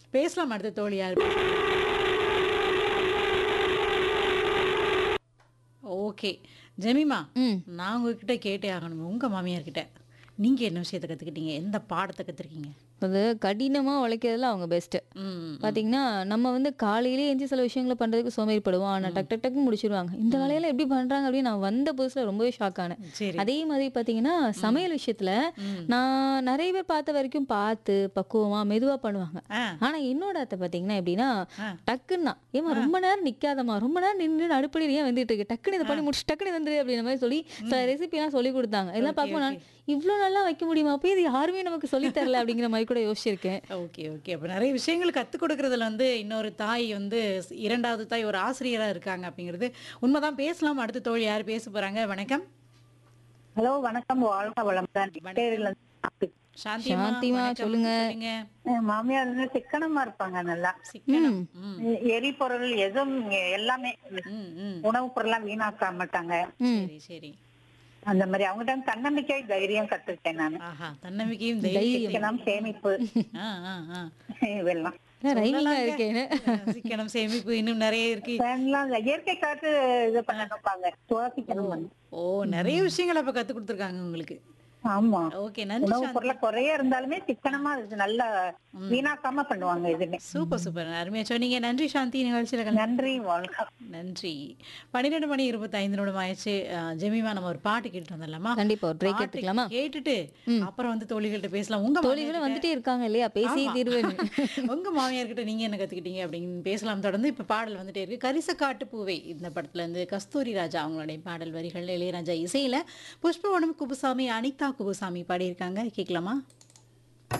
பேசலாம் அடுத்த தோழி யார் ஓகே ஜெமிமா ம் நான் உங்ககிட்ட கேட்டே ஆகணும் உங்க மாமியார் கிட்ட நீங்க என்ன விஷயத்தை கத்துக்கிட்டீங்க எந்த பாடத்தை கத்துருக்கீங்க அது கடினமாக உழைக்கிறதுல அவங்க பெஸ்ட்டு ம் பார்த்தீங்கன்னா நம்ம வந்து காலையிலே எஞ்சி சில விஷயங்களை பண்ணுறதுக்கு சோம்பேறிப்படுவோம் ஆனால் டக் டக் டக்குன்னு முடிச்சிருவாங்க இந்த வேலையெல்லாம் எப்படி பண்ணுறாங்க அப்படின்னு நான் வந்த புதுசில் ரொம்பவே ஷாக் ஆனேன் சரி அதே மாதிரி பார்த்தீங்கன்னா சமையல் விஷயத்தில் ம். நான் நிறைய பேர் பார்த்த வரைக்கும் பார்த்து பக்குவமாக மெதுவாக பண்ணுவாங்க ஆ ஆனால் என்னோட அத்தை பார்த்தீங்கன்னா எப்படின்னா ஆ. டக்குன்னா ஏமா ரொம்ப நேரம் நிற்காதம்மா ரொம்ப நேரம் நின்று அடுப்படியில் ஏன் வந்துட்டு இருக்கு டக்குன்னு இதை பண்ணி முடிச்சு டக்குன்னு வந்துரு அப்படின்ற மாதிரி சொல்லி சில ரெசிபிலாம் சொல்லி கொடுத்தாங்க எல்லாம் Okay, பார்க்கும்போது நான் இவ்வளோ நல்லா வைக்க முடியுமா அப்போ இது யாருமே நமக்கு சொல்லித் தரல அப்படிங்கிற மாதிரி கூட யோசிச்சிருக்கேன் ஓகே ஓகே அப்போ நிறைய விஷயங்கள் கற்றுக் கொடுக்கறதுல வந்து இன்னொரு தாய் வந்து இரண்டாவது தாய் ஒரு ஆசிரியராக இருக்காங்க அப்படிங்கிறது உண்மைதான் பேசலாம் அடுத்த தோழி யார் பேச போறாங்க வணக்கம் ஹலோ வணக்கம் வாழ்க வளமுடன் பேரில் சாந்திமா சாந்திமா, வணக்கம். சொல்லுங்க. மாமியார் வந்து சிக்கனமா இருப்பாங்க நல்லா சிக்கனம் ம் எ- எரிபொருள் எதுவும் எ- எல்லாமே ம் ம் உணவுப் பொருள்லாம் வீணாக்க மாட்டாங்க ம் சரி சரி அந்த மாதிரி அவங்ககிட்ட தன்னம்பிக்கை தைரியம் கத்துக்கிட்டேன் நான் ஆஹா தன்னம்பிக்கையும் தைரியம் சிக்கனம் சேமிப்பு ஆ ஆ ஆ இதெல்லாம் ரைமிங்காக இருக்கேன்னு சிக்கனம் சேமிப்பு இன்னும் நிறைய இருக்கு எல்லாம் இந்த இயற்கை காற்று இது பண்ணணும்பாங்க சுவாசிக்கணும் ஓ நிறைய விஷயங்கள் அப்ப கத்து கொடுத்துருக்காங்க உங்களுக்கு ஆமா ஓகே நன்றி உணவுப் சாந்தி பொருளை குறைய இருந்தாலுமே சிக்கனமா இது நல்லா வீணாக்காம பண்ணுவாங்க எதுவுமே சூப்பர் சூப்பர் அருமையா சொன்னீங்க நன்றி சாந்தி நிகழ்ச்சியில கலந்து நன்றி வாழ்க நன்றி பன்னிரெண்டு மணி இருபத்தைந்து நிமிடம் ஆயிடுச்சு அஹ், ஜெமிமா நம்ம ஒரு பாட்டு கேட்டு வந்துடலாமா கண்டிப்பா ஒரு பிரேக் பாட்டு எடுத்துக்கலாமா கேட்டுட்டு அப்புறம் வந்து தோழிகள்கிட்ட பேசலாம் உங்க தோழிகளும் வந்துட்டே இருக்காங்க இல்லையா பேசி ஆமா. தீர்வுன்னு உங்க மாமியார் கிட்ட நீங்க என்ன கத்துக்கிட்டீங்க அப்படின்னு பேசலாம் தொடர்ந்து இப்ப பாடல் வந்துட்டே இருக்கு கரிசக்காட்டு பூவை இந்த படத்துல இருந்து கஸ்தூரி ராஜா அவங்களுடைய பாடல் வரிகள் இளையராஜா இசையில புஷ்பவனம் குபுசாமி அனிதா குபுசாமி பாடியிருக்காங்க கேட்கலாமா